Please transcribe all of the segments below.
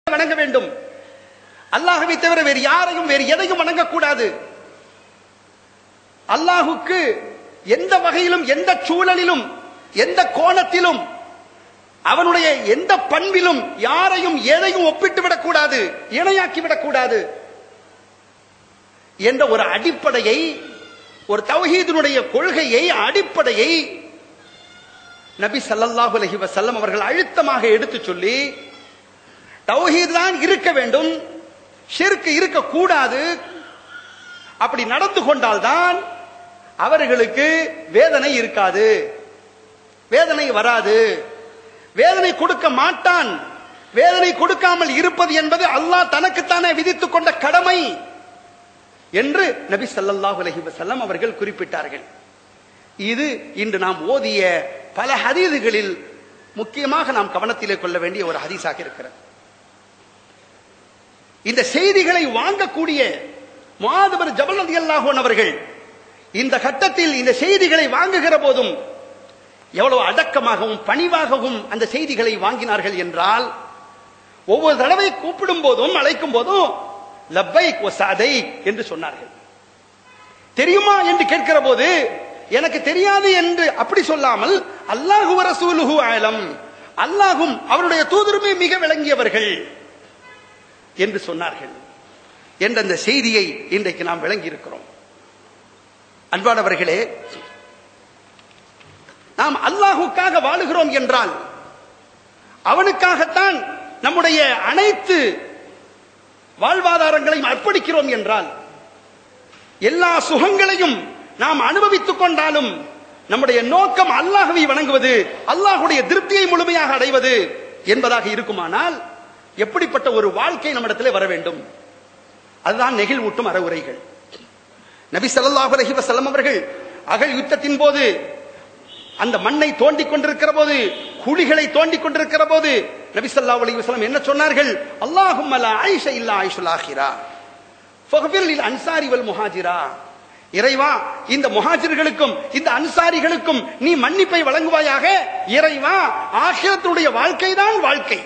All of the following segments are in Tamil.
வணங்க வேண்டும் அல்லாஹவை தவிர வேறு யாரையும் வேறு எதையும் வணங்கக்கூடாது அல்லாஹுக்கு எந்த வகையிலும் எந்த சூழலிலும் எந்த கோணத்திலும் அவனுடைய எந்த பண்பிலும் யாரையும் எதையும் ஒப்பிட்டு விடக்கூடாது இணையாக்கி விடக்கூடாது என்ற ஒரு அடிப்படையை ஒரு தௌஹீதினுடைய கொள்கையை அடிப்படையை நபி ஸல்லல்லாஹு அலைஹி வஸல்லம் அவர்கள் அழுத்தமாக எடுத்து சொல்லி தௌஹீத் தான் இருக்க வேண்டும் ஷிர்க் இருக்கக்கூடாது அப்படி நடந்து கொண்டால்தான் அவர்களுக்கு வேதனை இருக்காது வேதனை வராது வேதனை கொடுக்க மாட்டான் வேதனை கொடுக்காமல் இருப்பது என்பது அல்லாஹ் தனக்குத்தானே விதித்துக் கொண்ட கடமை என்று நபி ஸல்லல்லாஹு அலைஹி வஸல்லம் அவர்கள் குறிப்பிட்டார்கள் இது இன்று நாம் ஓதிய பல ஹதீதுகளில் முக்கியமாக நாம் கவனத்திலே கொள்ள வேண்டிய ஒரு ஹதீஸாக இருக்கிறது இந்த செய்திகளை வாங்கக்கூடிய மாதவர் ஜபல் ரலியல்லாஹு அன்ஹு அவர்கள் இந்த கட்டத்தில் இந்த செய்திகளை வாங்குகிற போதும் எவ்வளவு அடக்கமாகவும் பணிவாகவும் அந்த செய்திகளை வாங்கினார்கள் என்றால் ஒவ்வொரு தடவை கூப்பிடும் போதும் அழைக்கும் போதும் லப்பைக் ஒசாதை என்று சொன்னார்கள் தெரியுமா என்று கேட்கிற போது எனக்கு தெரியாது என்று அப்படி சொல்லாமல் அல்லாஹு ரசூலுஹு ஆலம் அல்லாஹும் அவருடைய தூதருமே மிக விளங்கியவர்கள் என்று சொன்னார்கள் என்ற அந்த செய்தியை இன்றைக்கு நாம் விளங்கி இருக்கிறோம் அன்பானவர்களே நாம் அல்லாஹுக்காக வாழுகிறோம் என்றால் அவனுக்காகத்தான் நம்முடைய அனைத்து வாழ்வாதாரங்களையும் அர்ப்பணிக்கிறோம் என்றால் எல்லா சுகங்களையும் நாம் அனுபவித்துக் கொண்டாலும் நம்முடைய நோக்கம் அல்லாஹவை வணங்குவது அல்லாஹுடைய திருப்தியை முழுமையாக அடைவது என்பதாக இருக்குமானால் எப்படிப்பட்ட ஒரு வாழ்க்கை நம்மிடத்திலே வர வேண்டும் அதுதான் நெகிழ்வூட்டும் அறவுரைகள் நபி ஸல்லல்லாஹு அலைஹி வஸல்லம் அவர்கள் அகல் யுத்தத்தின் போது அந்த மண்ணை தோண்டிக் கொண்டிருக்கிற போது குழிகளை தோண்டிக் கொண்டிருக்கிற போது நபி ஸல்லல்லாஹு அலைஹி வஸல்லம் என்ன சொன்னார்கள் அல்லாஹும்ம லா ஆயிஷ இல்லா ஆயிஷுல் ஆஹிரா ஃபக்ஃபிர் லில் அன்சாரி வல் முஹாஜிரா இறைவா இந்த முஹாஜிர்களுக்கும் இந்த அன்சாரிகளுக்கும் நீ மன்னிப்பை வழங்குவாயாக இறைவா ஆகிரத்துடைய வாழ்க்கை தான் வாழ்க்கை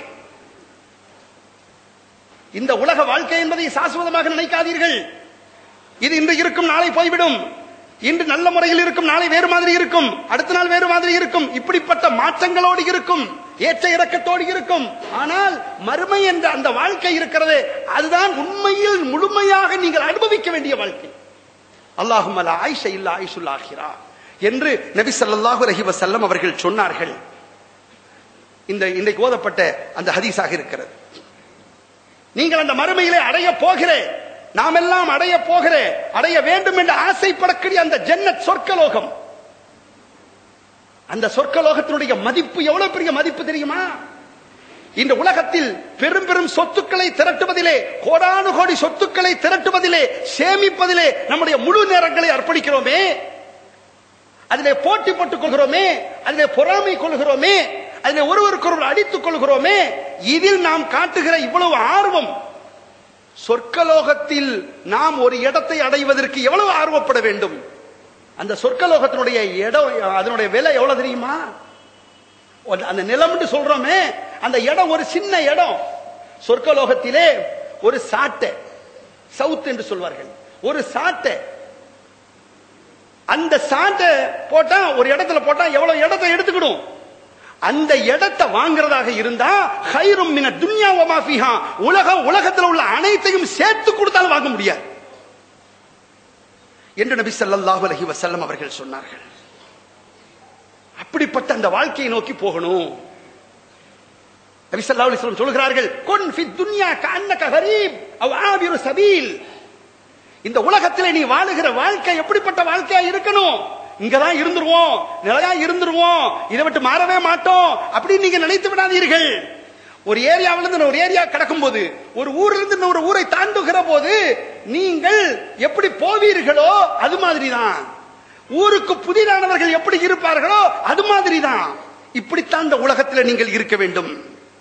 இந்த உலக வாழ்க்கை என்பதை சாஸ்வதமாக நினைக்காதீர்கள் இது இன்று இருக்கும் நாளை போய்விடும் இன்று நல்ல முறையில் இருக்கும் நாளை வேறு மாதிரி இருக்கும் அடுத்த நாள் வேறு மாதிரி இருக்கும் இப்படிப்பட்ட மாற்றங்களோடு இருக்கும் ஏற்ற இறக்கத்தோடு இருக்கும் ஆனால் மறுமை என்ற அந்த வாழ்க்கை இருக்கிறது அதுதான் உண்மையில் முழுமையாக நீங்கள் அனுபவிக்க வேண்டிய வாழ்க்கை அல்லாஹும் அல்ல ஆயிஷ இல்ல ஆயிஷுல் ஆகிறா என்று நபி ஸல்லல்லாஹு அலைஹி வஸல்லம் அவர்கள் சொன்னார்கள் இந்த இன்றைக்கு ஓதப்பட்ட அந்த ஹதீஸாக இருக்கிறது நீங்கள் அந்த மறுமையிலே அடைய போகிற நாம் எல்லாம் அடைய போகிற அடைய வேண்டும் என்று ஆசைப்படக்கூடிய அந்த ஜன்னத் சொர்க்கலோகம் அந்த சொர்க்கலோகத்தினுடைய மதிப்பு எவ்வளவு பெரிய மதிப்பு தெரியுமா இந்த உலகத்தில் பெரும் பெரும் சொத்துக்களை திரட்டுவதிலே கோடானு கோடி சொத்துக்களை திரட்டுவதிலே சேமிப்பதிலே நம்முடைய முழு நேரங்களை அர்ப்பணிக்கிறோமே அதிலே போட்டி போட்டுக் கொள்கிறோமே அதிலே பொறாமை கொள்கிறோமே அதிலே ஒருவருக்கொருவர் அடித்துக் கொள்கிறோமே இதில் நாம் காட்டுகிற இவ்வளவு ஆர்வம் சொர்க்கலோகத்தில் நாம் ஒரு இடத்தை அடைவதற்கு எவ்வளவு ஆர்வப்பட வேண்டும் அந்த சொர்க்கலோகத்தினுடைய இடம் அதனுடைய விலை எவ்வளவு தெரியுமா அந்த நிலம் என்று சொல்றோமே அந்த இடம் ஒரு சின்ன இடம் சொர்க்கலோகத்திலே ஒரு சாட்டை சவுத் என்று சொல்வார்கள் ஒரு சாட்டை அந்த சாட்டை போட்டா ஒரு இடத்துல போட்டா எவ்வளவு இடத்தை எடுத்துக்கிடும் அந்த இடத்தை வாங்குறதாக இருந்தா ஹைரும் மின துன்யா வமா ஃபீஹா உலக உலகத்தில் உள்ள அனைத்தையும் சேர்த்து கொடுத்தாலும் வாங்க முடியாது என்று நபி ஸல்லல்லாஹு அலைஹி வஸல்லம் அவர்கள் சொன்னார்கள் அப்படிப்பட்ட அந்த வாழ்க்கையை நோக்கி போகணும் நபி ஸல்லல்லாஹு அலைஹி வஸல்லம் சொல்கிறார்கள் குன் ஃபி துன்யா கஅன்னக கரீப் அவ் ஆபிரு சபீல் இந்த உலகத்திலே நீ வாழுகிற வாழ்க்கை எப்படிப்பட்ட வாழ்க்கையா இருக்கணும் இங்கதான் இருந்துருவோம் நிலையா இருந்துருவோம் இதை விட்டு மாறவே மாட்டோம் அப்படின்னு நீங்க நினைத்து விடாதீர்கள் ஒரு ஏரியாவில இருந்து ஒரு ஏரியா கடக்கும் போது ஒரு ஊர்ல இருந்து ஒரு ஊரை தாண்டுகிற போது நீங்கள் எப்படி போவீர்களோ அது மாதிரி தான் ஊருக்கு புதிதானவர்கள் எப்படி இருப்பார்களோ அது மாதிரி தான் இப்படித்தான் இந்த உலகத்தில் நீங்கள் இருக்க வேண்டும்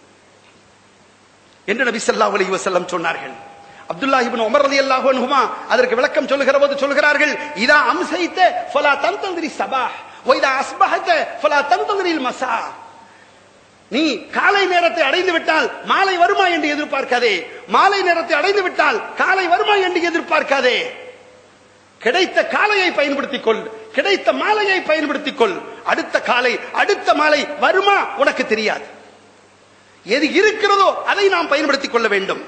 என்று நபி ஸல்லல்லாஹு அலைஹி வஸல்லம் சொன்னார்கள் அப்துல்லா இப்னு உமர் ரலியல்லாஹு அன்ஹுமா அதற்கு விளக்கம் சொல்லுகிற போது சொல்கிறார்கள் இதா அம்சைத்த ஃபலா தந்தந்திரி சபாஹ் வைதா அஸ்பஹத ஃபலா தந்தந்திரில் மசா நீ காலை நேரத்தை அடைந்து விட்டால் மாலை வருமா என்று எதிர்பார்க்காதே மாலை நேரத்தை அடைந்து விட்டால் காலை வருமா என்று எதிர்பார்க்காதே கிடைத்த காலையை பயன்படுத்திக் கொள் கிடைத்த மாலையை பயன்படுத்திக் கொள் அடுத்த காலை அடுத்த மாலை வருமா உனக்கு தெரியாது எது இருக்கிறதோ அதை நாம் பயன்படுத்திக் கொள்ள வேண்டும்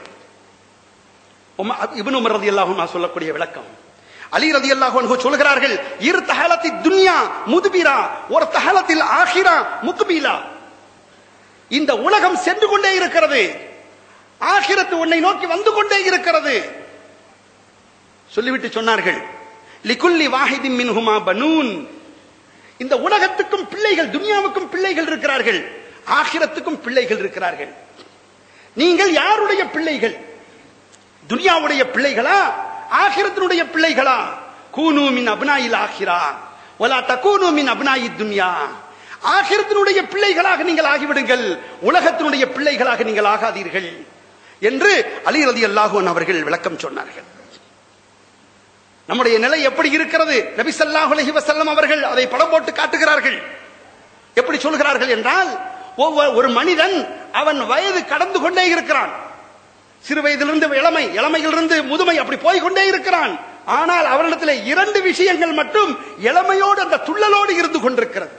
இப்னு உமர் ரலியல்லாஹு அன்ஹு சொல்லக்கூடிய விளக்கம் அலி ரலியல்லாஹு அன்ஹு சொல்கிறார்கள் இரு தஹலத்தி துன்யா முதுபிரா ஒரு தஹலத்தில் ஆஹிரா முக்பிலா இந்த உலகம் சென்று கொண்டே இருக்கிறது ஆகிரத்து உன்னை நோக்கி வந்து கொண்டே இருக்கிறது சொல்லிவிட்டு சொன்னார்கள் லிகுல்லி வாஹிதின் மின்ஹுமா பனூன் இந்த உலகத்துக்கும் பிள்ளைகள் துனியாவுக்கும் பிள்ளைகள் இருக்கிறார்கள் ஆகிரத்துக்கும் பிள்ளைகள் இருக்கிறார்கள் நீங்கள் யாருடைய பிள்ளைகள் துனியாவுடைய பிள்ளைகளா ஆகிரத்தினுடைய பிள்ளைகளா கூனு மின் அப்னாயில் ஆகிரா ஒலா தக்கூனு மின் அப்னாயி துன்யா ஆகிரத்தினுடைய பிள்ளைகளாக நீங்கள் ஆகிவிடுங்கள் உலகத்தினுடைய பிள்ளைகளாக நீங்கள் ஆகாதீர்கள் என்று அலி ரதி அல்லாஹூன் அவர்கள் விளக்கம் சொன்னார்கள் நம்முடைய நிலை எப்படி இருக்கிறது நபி ஸல்லல்லாஹு அலைஹி வஸல்லம் அவர்கள் அதை படம் போட்டு காட்டுகிறார்கள் எப்படி சொல்கிறார்கள் என்றால் ஒவ்வொரு ஒரு மனிதன் அவன் வயது கடந்து கொண்டே இருக்கிறான் சிறு வயதிலிருந்து இளமை இளமையிலிருந்து முதுமை அப்படி போய் கொண்டே இருக்கிறான் ஆனால் அவரிடத்தில் இரண்டு விஷயங்கள் மட்டும் இளமையோடு அந்த துள்ளலோடு இருந்து கொண்டிருக்கிறது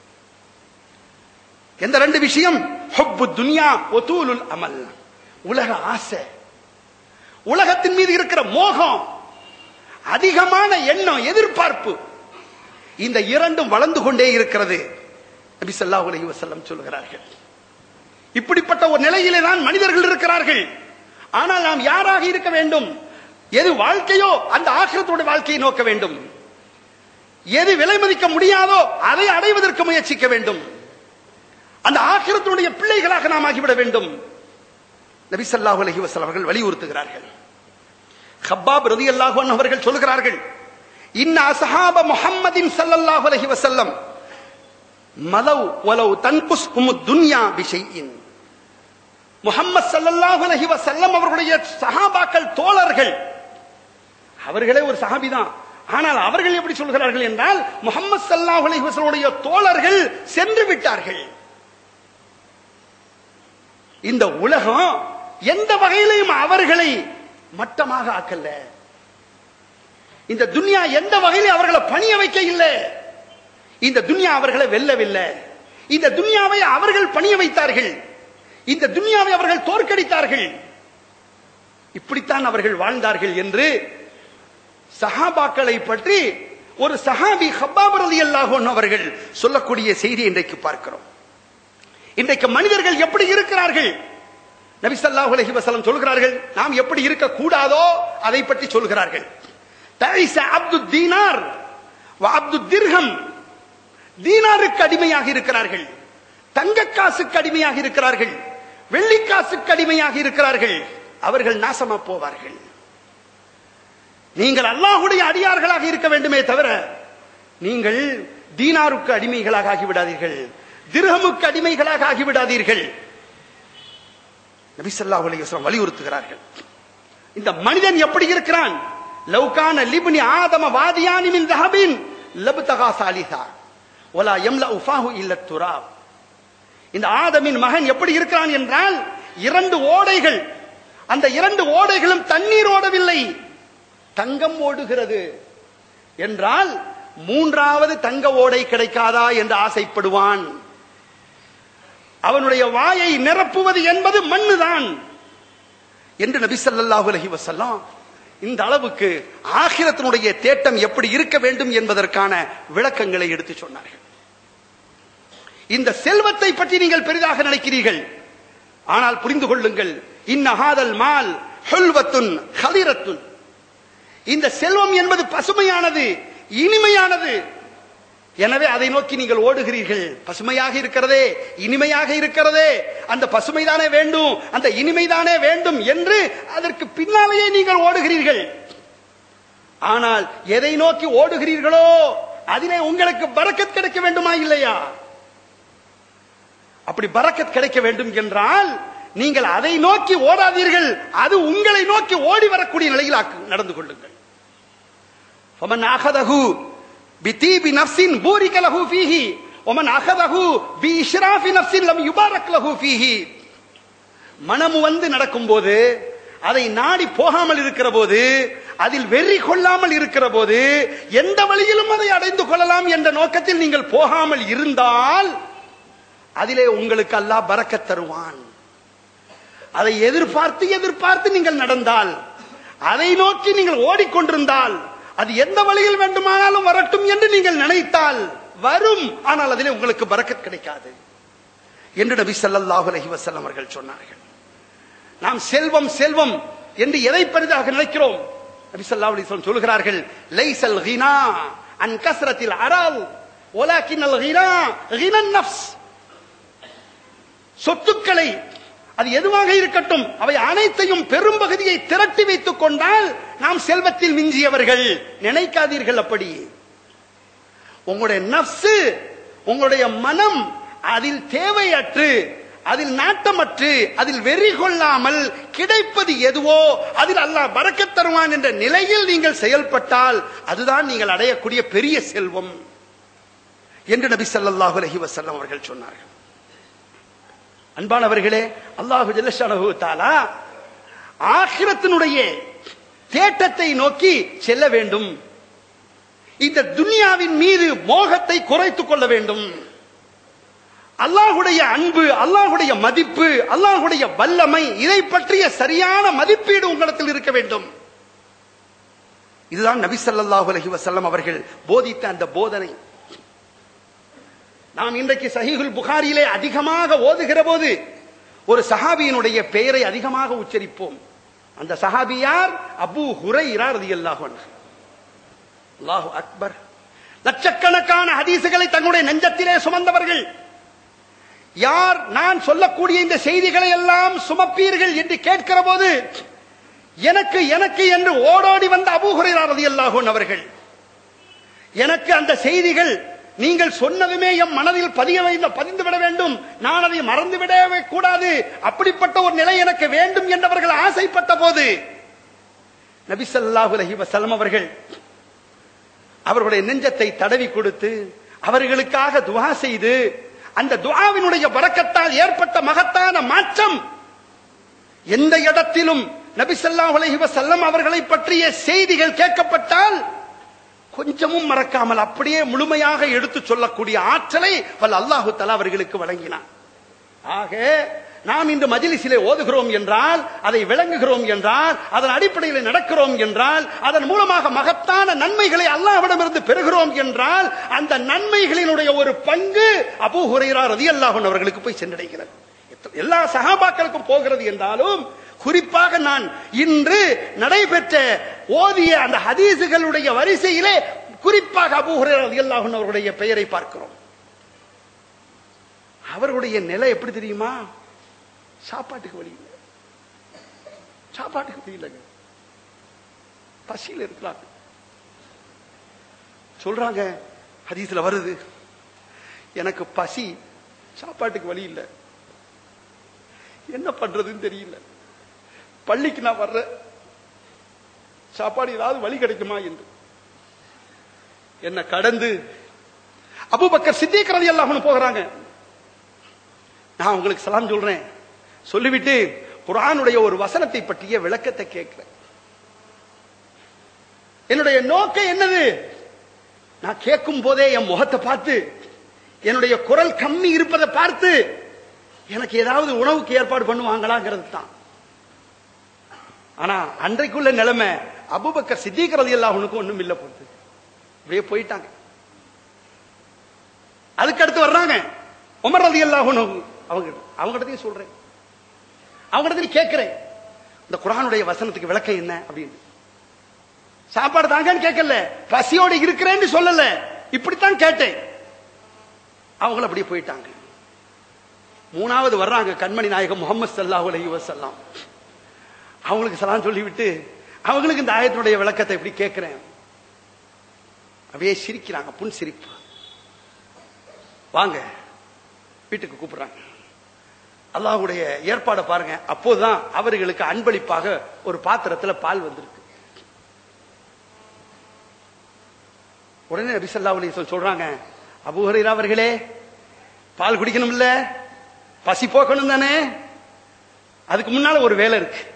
எந்த ரெண்டு விஷயம் ஹொப்பு துனியா ஒத்தூலுல் அமல் உலக ஆசை உலகத்தின் மீது இருக்கிற மோகம் அதிகமான எண்ணம் எதிர்பார்ப்பு இந்த இரண்டும் வளர்ந்து கொண்டே இருக்கிறது நபி ஸல்லல்லாஹு அலைஹி வஸல்லம் சொல்கிறார்கள் இப்படிப்பட்ட ஒரு நிலையிலே தான் மனிதர்கள் இருக்கிறார்கள் ஆனால் நாம் யாராக இருக்க வேண்டும் எது வாழ்க்கையோ அந்த ஆக்கிரத்தோட வாழ்க்கையை நோக்க வேண்டும் எது விலை மதிக்க முடியாதோ அதை அடைவதற்கு முயற்சிக்க வேண்டும் அந்த ஆக்கிரத்தினுடைய பிள்ளைகளாக நாம் ஆகிவிட வேண்டும் நபி ஸல்லல்லாஹு அலைஹி வஸல்லம் அவர்கள் வலியுறுத்துகிறார்கள் ஹப்பாப் ரலியல்லாஹு அன்ஹு அவர்கள் சொல்கிறார்கள் இன்ன அஸ்ஹாப முஹம்மதின் ஸல்லல்லாஹு அலைஹி வஸல்லம் மலவ் வலவ் தன்குஸ் உமுத் துன்யா பிஷைஇன் முஹம்மது ஸல்லல்லாஹு அலைஹி வஸல்லம் அவர்களுடைய சஹாபாக்கள் தோழர்கள் அவர்களே ஒரு சஹாபி தான் ஆனால் அவர்கள் எப்படி சொல்கிறார்கள் என்றால் முகமது ஸல்லல்லாஹு அலைஹி வஸல்லுடைய தோழர்கள் சென்று விட்டார்கள் இந்த உலகம் எந்த வகையிலையும் அவர்களை மட்டமாக ஆக்கல இந்த துன்யா எந்த வகையிலும் அவர்களை பணிய வைக்க இல்லை இந்த துன்யா அவர்களை வெல்லவில்லை இந்த துன்யாவை அவர்கள் பணிய வைத்தார்கள் இந்த துன்யாவை அவர்கள் தோற்கடித்தார்கள் இப்படித்தான் அவர்கள் வாழ்ந்தார்கள் என்று சஹாபாக்களை பற்றி ஒரு சஹாபி ஹப்பாப் ரலியல்லாஹு அன்ஹு அவர்கள் சொல்லக்கூடிய செய்தி இன்றைக்கு பார்க்கிறோம் இன்றைக்கு மனிதர்கள் எப்படி இருக்கிறார்கள் நபி ஸல்லல்லாஹு அலைஹி வஸல்லம் சொல்கிறார்கள் நாம் எப்படி இருக்க கூடாதோ அதை பற்றி சொல்கிறார்கள் தைஸ அப்து தீனார் வ அப்து திர்ஹம் தீனாருக்கு அடிமையாக இருக்கிறார்கள் தங்க காசுக்கு அடிமையாக இருக்கிறார்கள் வெள்ளி காசுக்கு அடிமையாக இருக்கிறார்கள் அவர்கள் நாசமா போவார்கள் நீங்கள் அல்லாஹுடைய அடியார்களாக இருக்க வேண்டுமே தவிர நீங்கள் தீனாருக்கு அடிமைகளாக ஆகிவிடாதீர்கள் திர்ஹமுக்கு அடிமைகளாக ஆகிவிடாதீர்கள் நபி ஸல்லல்லாஹு அலைஹி வஸல்லம் வலியுறுத்துகிறார்கள் இந்த மனிதன் எப்படி இருக்கிறான் லவ்கான லிப்னி ஆதம வாதியானி மின் தஹபின் லப்தகா சாலிசா வலா யம்லா உஃபாஹு இல்ல துராப் இந்த ஆதமின் மகன் எப்படி இருக்கிறான் என்றால் இரண்டு ஓடைகள் அந்த இரண்டு ஓடைகளும் தண்ணீர் ஓடவில்லை தங்கம் ஓடுகிறது என்றால் மூன்றாவது தங்க ஓடை கிடைக்காதா என்று ஆசைப்படுவான் அவனுடைய வாயை நிரப்புவது என்பது மண்ணுதான் என்று நபி ஸல்லல்லாஹு அலைஹி வஸல்லம் இந்த அளவுக்கு ஆகிரத்தினுடைய தேட்டம் எப்படி இருக்க வேண்டும் என்பதற்கான விளக்கங்களை எடுத்து சொன்னார்கள் இந்த செல்வத்தை பற்றி நீங்கள் பெரிதாக நினைக்கிறீர்கள் ஆனால் புரிந்து கொள்ளுங்கள் இன்னஹாதல் மால் ஹுல்வத்துன் ஹலிரத்துன் இந்த செல்வம் என்பது பசுமையானது இனிமையானது எனவே அதை நோக்கி நீங்கள் ஓடுகிறீர்கள் பசுமையாக இருக்கிறதே இனிமையாக இருக்கிறதே அந்த பசுமைதானே வேண்டும் அந்த இனிமைதானே வேண்டும் என்று அதற்கு பின்னாலேயே நீங்கள் ஓடுகிறீர்கள் ஆனால் எதை நோக்கி ஓடுகிறீர்களோ அதிலே உங்களுக்கு பரக்கத் கிடைக்க வேண்டுமா இல்லையா அப்படி பரக்கத் கிடைக்க வேண்டும் என்றால் நீங்கள் அதை நோக்கி ஓடாதீர்கள் அது உங்களை நோக்கி ஓடி வரக்கூடிய நிலையில் ஆக்கு- நடந்து கொள்ளுங்கள் فمن أخذه بطيب نفس بورك له فيه ஒமன் அகதஹு பி இஷ்ராஃபி நஃப்ஸின் லம் யுபாரக் லஹு ஃபீஹி மனமு வந்து நடக்கும்போது அதை நாடி போகாமல் இருக்கிற போது அதில் வெறி கொள்ளாமல் இருக்கிற போது எந்த வழியிலும் அதை அடைந்து கொள்ளலாம் என்ற நோக்கத்தில் நீங்கள் போகாமல் இருந்தால் அதிலே உங்களுக்கு அல்லாஹ் பறக்கத் தருவான் அதை எதிர்பார்த்து எதிர்பார்த்து நீங்கள் நடந்தால் அதை நோக்கி நீங்கள் ஓடிக்கொண்டிருந்தால் அது எந்த வழியில் வேண்டுமானாலும் வரட்டும் என்று நீங்கள் நினைத்தால் வரும் ஆனால் அதிலே உங்களுக்கு பறக்கத் கிடைக்காது என்று நபி ஸல்லல்லாஹு அலைஹி வஸல்லம் அவர்கள் சொன்னார்கள் நாம் செல்வம் செல்வம் என்று எதை பெரிதாக நினைக்கிறோம் நபி ஸல்லல்லாஹு அலைஹி வஸல்லம் சொல்கிறார்கள் லைஸல் கினா அன் கஸ்ரத்தில் அரால் வலாக்கினல் கினா கினன் நஃப்ஸ் சொத்துக்களை அது எதுவாக இருக்கட்டும் அவை அனைத்தையும் பெரும்பகுதியை திரட்டி வைத்துக் கொண்டால் நாம் செல்வத்தில் மிஞ்சியவர்கள் நினைக்காதீர்கள் அப்படி உங்களுடைய நப்சு உங்களுடைய மனம் அதில் தேவையற்று அதில் நாட்டமற்று அதில் வெறி கொள்ளாமல் கிடைப்பது எதுவோ அதில் அல்லாஹ் பறக்கத் தருவான் என்ற நிலையில் நீங்கள் செயல்பட்டால் அதுதான் நீங்கள் அடையக்கூடிய பெரிய செல்வம் என்று நபி ஸல்லல்லாஹு அலைஹி வஸல்லம் அவர்கள் சொன்னார்கள் அன்பானவர்களே அல்லாஹு ஜல்லஷானஹு தாலா ஆகிரத்தினுடைய தேட்டத்தை நோக்கி செல்ல வேண்டும் இந்த துனியாவின் மீது மோகத்தை குறைத்துக் கொள்ள வேண்டும் அல்லாஹுடைய அன்பு அல்லாஹுடைய மதிப்பு அல்லாஹுடைய வல்லமை இதை பற்றிய சரியான மதிப்பீடு உங்களிடத்தில் இருக்க வேண்டும் இதுதான் நபி ஸல்லல்லாஹு அலைஹி வஸல்லம் அவர்கள் போதித்த அந்த போதனை நாம் இன்றைக்கு சஹீஹுல் புகாரியிலே அதிகமாக ஓதுகிற போது ஒரு சஹாபியினுடைய பெயரை அதிகமாக உச்சரிப்போம் அந்த சஹாபி யார் அபூ ஹுரைரா ரலியல்லாஹு அன்ஹு அல்லாஹு அக்பர் லட்சக்கணக்கான ஹதீசுகளை தங்களுடைய நெஞ்சத்திலே சுமந்தவர்கள் யார் நான் சொல்லக்கூடிய இந்த செய்திகளை எல்லாம் சுமப்பீர்கள் என்று கேட்கிற போது எனக்கு எனக்கு என்று ஓடோடி வந்த அபூஹுரைரா ரலியல்லாஹு அன்ஹு அவர்கள் எனக்கு அந்த செய்திகள் நீங்கள் சொன்னதுமே எம் மனதில் பதிய வைந்த பதிந்து விட வேண்டும் நான் அதை மறந்து விடவே கூடாது அப்படிப்பட்ட ஒரு நிலை எனக்கு வேண்டும் என்றவர்கள் ஆசைப்பட்ட போது நபி ஸல்லல்லாஹு அலைஹி வஸல்லம் அவர்கள் அவர்களுடைய நெஞ்சத்தை தடவி கொடுத்து அவர்களுக்காக துஆ செய்து அந்த துஆவினுடைய பரக்கத்தால் ஏற்பட்ட மகத்தான மாற்றம் எந்த இடத்திலும் நபி ஸல்லல்லாஹு அலைஹி வஸல்லம் அவர்களை பற்றிய செய்திகள் கேட்கப்பட்டால் கொஞ்சமும் மறக்காமல் அப்படியே முழுமையாக எடுத்து சொல்லக்கூடிய ஆற்றலை வல்ல அல்லாஹு தலா அவர்களுக்கு வழங்கினான் ஆக நாம் இன்று மஜிலிசிலே ஓதுகிறோம் என்றால் அதை விளங்குகிறோம் என்றால் அதன் அடிப்படையில் நடக்கிறோம் என்றால் அதன் மூலமாக மகத்தான நன்மைகளை அல்லாஹ்விடமிருந்து பெறுகிறோம் என்றால் அந்த நன்மைகளினுடைய ஒரு பங்கு அபூ ஹுரைரா ரதியல்லாஹு அவர்களுக்கு போய் சென்றடைகிறது எல்லா சகாபாக்களுக்கும் போகிறது என்றாலும் குறிப்பாக நான் இன்று நடைபெற்ற ஓதிய அந்த ஹதீசுகளுடைய வரிசையிலே குறிப்பாக அபூ ஹுரைரா ரலியல்லாஹு அன்ஹு அவர்களுடைய பெயரை பார்க்கிறோம் அவர்களுடைய நிலை எப்படி தெரியுமா சாப்பாட்டுக்கு வழி இல்லை சாப்பாட்டுக்கு வழி இல்லைங்க பசியில் இருக்கிறாங்க சொல்றாங்க ஹதீஸ்ல வருது எனக்கு பசி சாப்பாட்டுக்கு வழி இல்லை என்ன பண்றதுன்னு தெரியல பள்ளிக்கு நான் வர்றேன் சாப்பாடு ஏதாவது வழி கிடைக்குமா என்று என்ன கடந்து அபூபக்கர் சித்திக் ரதி அல்லாஹ்னு போகிறாங்க நான் உங்களுக்கு சலாம் சொல்றேன் சொல்லிவிட்டு குர்ஆனுடைய ஒரு வசனத்தை பற்றிய விளக்கத்தை கேட்கிறேன் என்னுடைய நோக்கம் என்னது நான் கேட்கும் போதே என் முகத்தை பார்த்து என்னுடைய குரல் கம்மி இருப்பதை பார்த்து எனக்கு ஏதாவது உணவுக்கு ஏற்பாடு பண்ணுவாங்களாங்கிறது தான் ஆனா அன்றைக்குள்ள நிலைமை அபுபக்கர் சித்திக்கிறது எல்லாம் உனக்கு ஒண்ணும் இல்ல போகுது அப்படியே போயிட்டாங்க அதுக்கு அடுத்து வர்றாங்க உமர் ரதி அல்லாஹ் அவங்க அவங்க இடத்தையும் சொல்றேன் அவங்க இடத்துல கேட்கிறேன் இந்த குரானுடைய வசனத்துக்கு விளக்கம் என்ன அப்படின்னு சாப்பாடு தாங்கன்னு கேட்கல பசியோடு இருக்கிறேன்னு சொல்லல இப்படித்தான் கேட்டேன் அவங்கள அப்படியே போயிட்டாங்க மூணாவது வர்றாங்க கண்மணி நாயகம் முகமது சல்லாஹூ அலைஹி வஸல்லம் அவங்களுக்கு சலாம் சொல்லிவிட்டு அவங்களுக்கு இந்த ஆயத்தினுடைய விளக்கத்தை எப்படி கேட்கிறேன் அப்படியே சிரிக்கிறாங்க புன் சிரிப்பு வாங்க வீட்டுக்கு கூப்பிடுறாங்க அல்லாஹ்வுடைய ஏற்பாடை பாருங்க அப்போதுதான் அவர்களுக்கு அன்பளிப்பாக ஒரு பாத்திரத்துல பால் வந்திருக்கு உடனே நபி ஸல்லல்லாஹு அலைஹி வஸல்லம் சொல்றாங்க அபூஹரைரா அவர்களே பால் குடிக்கணும்ல பசி போக்கணும் தானே அதுக்கு முன்னால ஒரு வேலை இருக்கு